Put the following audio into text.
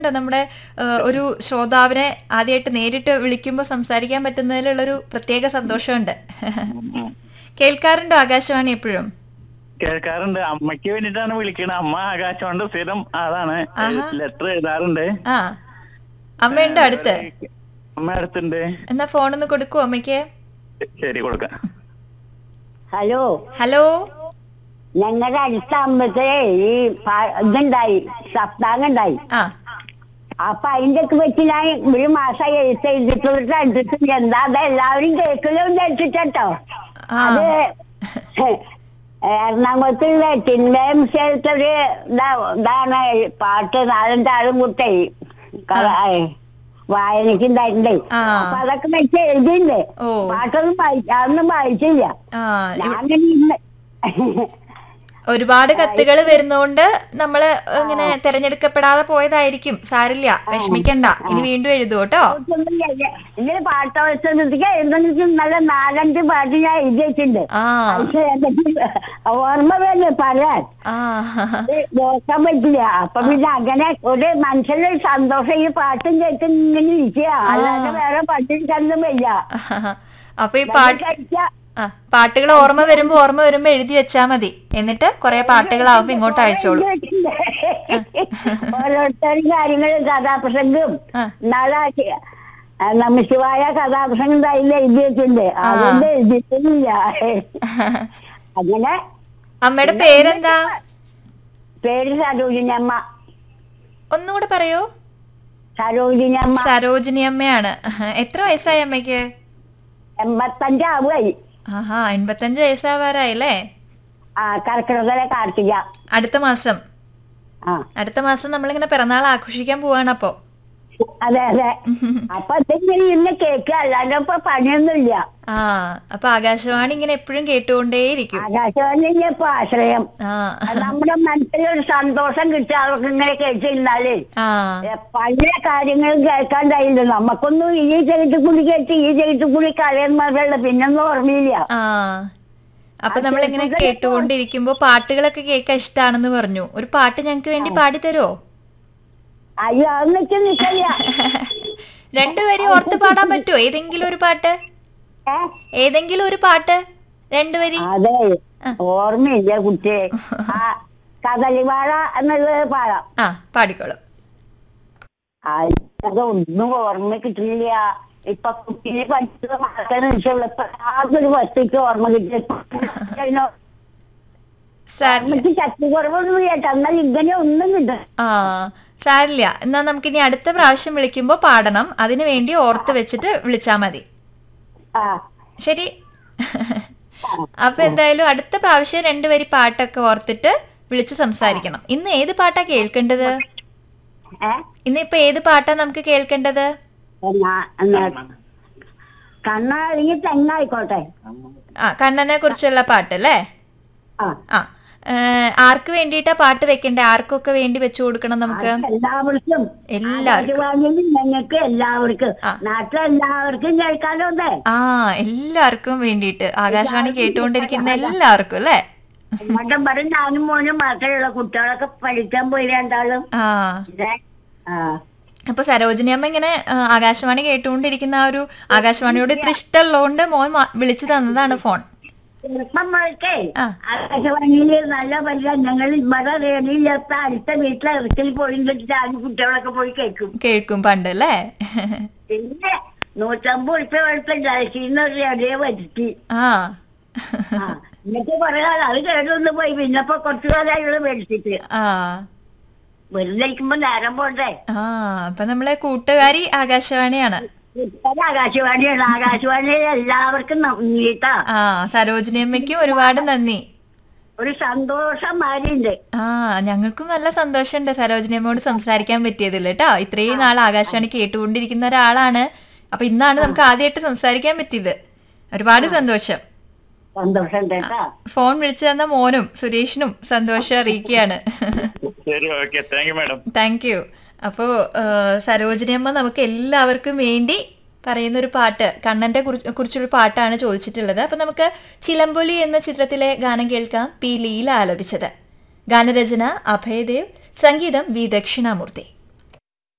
ഉണ്ട്. നമ്മുടെ ഏഹ്, ഒരു ശ്രോതാവിനെ ആദ്യമായിട്ട് നേരിട്ട് വിളിക്കുമ്പോൾ സംസാരിക്കാൻ പറ്റുന്നതിലുള്ളൊരു പ്രത്യേക സന്തോഷമുണ്ട് കേൾക്കാറുണ്ടോ ആകാശവാണി എപ്പോഴും കേൾക്കാറുണ്ട് അമ്മയ്ക്ക് വേണ്ടിട്ടാണ് വിളിക്കണത് അമ്മ ആകാശവാണിന്റെ സ്ഥിരം ആളാണ് ലെറ്റർ എഴുതാറുണ്ട് ആ അമ്മയുണ്ടോ അടുത്ത് അമ്മ അടുത്തുണ്ട് എന്നാ ഫോണൊന്ന് കൊടുക്കുവോ അമ്മയ്ക്ക് ശരി കൊടുക്കാം ഹലോ ഹലോ ഞങ്ങളുടെ അടുത്ത അമ്പലത്തിലെ ഈ പ- ഇതുണ്ടായി സപ്താഹം ഉണ്ടായി ആ അപ്പൊ അതിന്റെ ഒക്കെ വെച്ച് ഞാൻ ഒരു മാസം എഴുത്ത് എഴുതിട്ട് എടുത്തിട്ട് എന്താ അത് എല്ലാവരും കേൾക്കലോ വിചാരിച്ചിട്ടോ ആ അത് എറണാകുളത്തുള്ള ചിന്മയം സ്ഥലത്തൊരു ഇതാ- ഇതാണ് പാട്ട് നാലഞ്ചാളും കൂട്ടേ വായനക്ക് ഉണ്ടായിട്ടുണ്ട് ആ. അപ്പൊ അതൊക്കെ വെച്ച് എഴുതിയിട്ടുണ്ട് ഓ. പാട്ടൊന്നും വായി- അതൊന്നും വായിച്ചില്ല ആ ഞാൻ അങ്ങനെ ഇന്ന് ഒരുപാട് കത്തുകൾ വരുന്നോണ്ട് നമ്മള് ഇങ്ങനെ തെരഞ്ഞെടുക്കപ്പെടാതെ പോയതായിരിക്കും സാരില്ല വിഷമിക്കണ്ട ഇനി വീണ്ടും എഴുതൂ കേട്ടോ ഇങ്ങനെ പാട്ടോത്സവത്തിക്ക് എഴുതുന്ന നല്ല നാലഞ്ച് പാട്ട് ഞാൻ എഴുതി വെച്ചിട്ടുണ്ട് ആ പക്ഷെ എനിക്ക് ഓർമ്മ തന്നെ പറയാൻ ആ അത് നോക്കാൻ പറ്റില്ല അപ്പൊ പിന്നെ അങ്ങനെ ഒരു മനസ്സിലൊരു സന്തോഷം ഈ പാട്ടും കേട്ട് ഇങ്ങനെ ഇരിക്കുക അല്ലാതെ വേറെ പാട്ടിരിക്കാനൊന്നും വയ്യ അപ്പൊ ഈ പാട്ട് കഴിച്ചാ ആ പാട്ടുകൾ ഓർമ്മ വരുമ്പോ ഓർമ്മ വരുമ്പോ എഴുതി വെച്ചാ മതി എന്നിട്ട് കുറെ പാട്ടുകളാവുമ്പോ ഇങ്ങോട്ട് അയച്ചോളൂ ഓരോരുത്തരും കാര്യങ്ങളും കഥാപ്രസംഗം ആ. നാളെ നമശിവായ കഥാപ്രസംഗം തൈല് എഴുതി വെച്ചിട്ടുണ്ട് അതുകൊണ്ട് എഴുതിയിട്ടില്ല അങ്ങനെ അമ്മയുടെ പേരെന്താ പേര് സരോജിനമ്മ ഒന്നുകൂടെ പറയൂ സരോജിനമ്മ സരോജിനി അമ്മയാണ് എത്ര വയസ്സായി അമ്മയ്ക്ക് എൺപത്തഞ്ചാവുമായി ആഹാ എൺപത്തഞ്ച് വയസ്സാവാറായില്ലേ ആ കർക്കിടകരെ കാർത്തിക അടുത്ത മാസം ആ അടുത്ത മാസം നമ്മളിങ്ങനെ പിറന്നാൾ ആഘോഷിക്കാൻ പോവാണ് അപ്പോ അതെ അതെ അപ്പൊ എന്തെങ്കിലും ഇന്ന് കേക്ക് അല്ലാണ്ട് ഇപ്പൊ പണിയൊന്നുമില്ല ആ അപ്പൊ ആകാശവാണി ഇങ്ങനെ എപ്പോഴും കേട്ടുകൊണ്ടേയിരിക്കും ആകാശവാണി ഇപ്പൊ ആശ്രയം ആ അത് നമ്മുടെ മനസ്സിലൊരു സന്തോഷം കിട്ടുക അവർക്ക് ഇങ്ങനെ കേട്ടിരുന്നാലേ ആ ഏ, പല കാര്യങ്ങളും കേൾക്കാൻ കഴിയില്ല നമുക്കൊന്നും ഈ ചെകിട്ട് കൂടി കേട്ട് ഈ ചെകിട്ട് കൂടി കളയുന്നതല്ല പിന്നൊന്നും ഓർമ്മയില്ല ആ അപ്പൊ നമ്മളിങ്ങനെ കേട്ടുകൊണ്ടിരിക്കുമ്പോ പാട്ടുകളൊക്കെ കേൾക്കാൻ ഇഷ്ടാണെന്ന് പറഞ്ഞു ഒരു പാട്ട് ഞങ്ങക്ക് വേണ്ടി പാടിത്തരുമോ അയ്യോ അതൊക്കെ നിൽക്കില്ല രണ്ടുപേരും ഓർത്ത് പാടാൻ പറ്റുമോ ഏതെങ്കിലും ഒരു പാട്ട് ഏ ഏതെങ്കിലും ഒരു പാട്ട് രണ്ടുപേരി അതെ ഓർമ്മയില്ല കുട്ടിയെ ആ കദളിവാഴ എന്നുള്ളത് പാടാം ആ പാടിക്കോളും ആ, അതൊന്നും ഓർമ്മ കിട്ടുന്നില്ല ഇപ്പൊ കുട്ടിയെ പഠിച്ചത് മാത്രമേ നിമിഷമുള്ളൂ ഇപ്പൊ ആകൊരു വസ്തുക്ക് ഓർമ്മ കിട്ടിയ സാരില്ല ഓർമ്മക്ക് ശക്തി കുറവൊന്നും കേട്ടോ എന്നാൽ ഇങ്ങനെ ഒന്നും കിട്ടും ആ സാരില്ല എന്നാ നമുക്കിനി അടുത്ത പ്രാവശ്യം വിളിക്കുമ്പോ പാടണം അതിനു വേണ്ടി ഓർത്ത് വെച്ചിട്ട് വിളിച്ചാ മതി ആ ശരി അപ്പൊ എന്തായാലും അടുത്ത പ്രാവശ്യം രണ്ടുപേരി പാട്ടൊക്കെ ഓർത്തിട്ട് വിളിച്ച് സംസാരിക്കണം ഇന്ന് ഏത് പാട്ടാ കേൾക്കേണ്ടത് ഏ ഇന്ന് ഇപ്പൊ ഏത് പാട്ടാ നമുക്ക് കേൾക്കേണ്ടത് എന്നാ എന്നാ കണ്ണ അല്ലെങ്കിൽ തെങ്ങായിക്കോട്ടെ ആ കണ്ണനെ കുറിച്ചുള്ള പാട്ട് അല്ലേ ആ ആ ഏ, ആർക്ക് വേണ്ടിയിട്ടാ പാട്ട് വെക്കണ്ടേ ആർക്കൊക്കെ വേണ്ടി വെച്ചു കൊടുക്കണം നമുക്ക് എല്ലാവർക്കും എല്ലാവർക്കും ആകാശവാണിയിൽ ഞങ്ങൾക്ക് എല്ലാവർക്കും ആ. നാട്ടിലെല്ലാവർക്കും കേൾക്കാലോ അതെ ആ എല്ലാവർക്കും വേണ്ടിയിട്ട് ആകാശവാണി കേട്ടുകൊണ്ടിരിക്കുന്ന എല്ലാവർക്കും അല്ലേ മട്ടം പറഞ്ഞ ഞാനും മോനും മാത്രമുള്ള കുട്ടികളൊക്കെ പഠിക്കാൻ പോയി രണ്ടാളും ആ ഇതേ. ആ അപ്പൊ സരോജിനി അമ്മ ഇങ്ങനെ ആ, ആകാശവാണി കേട്ടുകൊണ്ടിരിക്കുന്ന ആ ഒരു ആകാശവാണിയോട് ഇത്ര ഇഷ്ടമുള്ളതുകൊണ്ട് മോൻ മാ- വിളിച്ചു തന്നതാണ് ഫോൺ ചെറുപ്പം മുതൽക്കേ ആ. ആകാശവാണിയില് നല്ല വലിയ ഞങ്ങൾ ഇവിടെ റേഡിയോയിലൊക്കെ അടുത്ത വീട്ടിലെ ഇറച്ചിൽ പോയി ഞാൻ കുട്ടികളൊക്കെ പോയി കേൾക്കും കേൾക്കും പണ്ട് അല്ലേ പിന്നെ നൂറ്റമ്പത് ഉറുപ്പ്യ കൊടുത്ത ജലസീന്ന് ഒരു റേഡിയോ വരുത്തി ആ ആ, എന്നിട്ട് കുറെ കാലം അത് കേട്ടൊന്ന് പോയി പിന്നെ ഇപ്പൊ കുറച്ചു കാലമായിട്ട് മേടിച്ചിട്ട് ആ വെറുതെ ഇരിക്കുമ്പോ നേരം പോണ്ടേ ആ അപ്പൊ നമ്മളെ കൂട്ടുകാരി ആകാശവാണിയാണ് അത് ആകാശവാണിയാണ് ആകാശവാണിയിൽ എല്ലാവർക്കും നന്ദിട്ടാ ആ സരോജിനി അമ്മയ്ക്കും ഒരുപാട് നന്ദി ഒരു സന്തോഷം മാറിയുണ്ട് ആ ഞങ്ങൾക്കും നല്ല സന്തോഷമുണ്ട് സരോജിനി അമ്മയോട് സംസാരിക്കാൻ പറ്റിയതിൽ കേട്ടോ ഇത്രയും നാൾ ആകാശവാണി കേട്ടുകൊണ്ടിരിക്കുന്ന ഒരാളാണ് അപ്പൊ ഇന്നാണ് നമുക്ക് ആദ്യമായിട്ട് സംസാരിക്കാൻ പറ്റിയത് ഒരുപാട് സന്തോഷം സന്തോഷം കേട്ടാ ഫോൺ വിളിച്ചു തന്ന മോനും സുരേഷിനും സന്തോഷം അറിയിക്കുകയാണ് ശരി okay thank you madam thank you അപ്പോ സരോജിനി അമ്മ നമുക്ക് എല്ലാവർക്കും വേണ്ടി പറയുന്ന ഒരു പാട്ട് കണ്ണന്റെ കുറി- കുറിച്ചൊരു പാട്ടാണ് ചോദിച്ചിട്ടുള്ളത് അപ്പൊ നമുക്ക് ചിലമ്പൊലി എന്ന ചിത്രത്തിലെ ഗാനം കേൾക്കാം പി ലീല ആലപിച്ചത് ഗാനരചന അഭയദേവ് സംഗീതം വി ദക്ഷിണാമൂർത്തി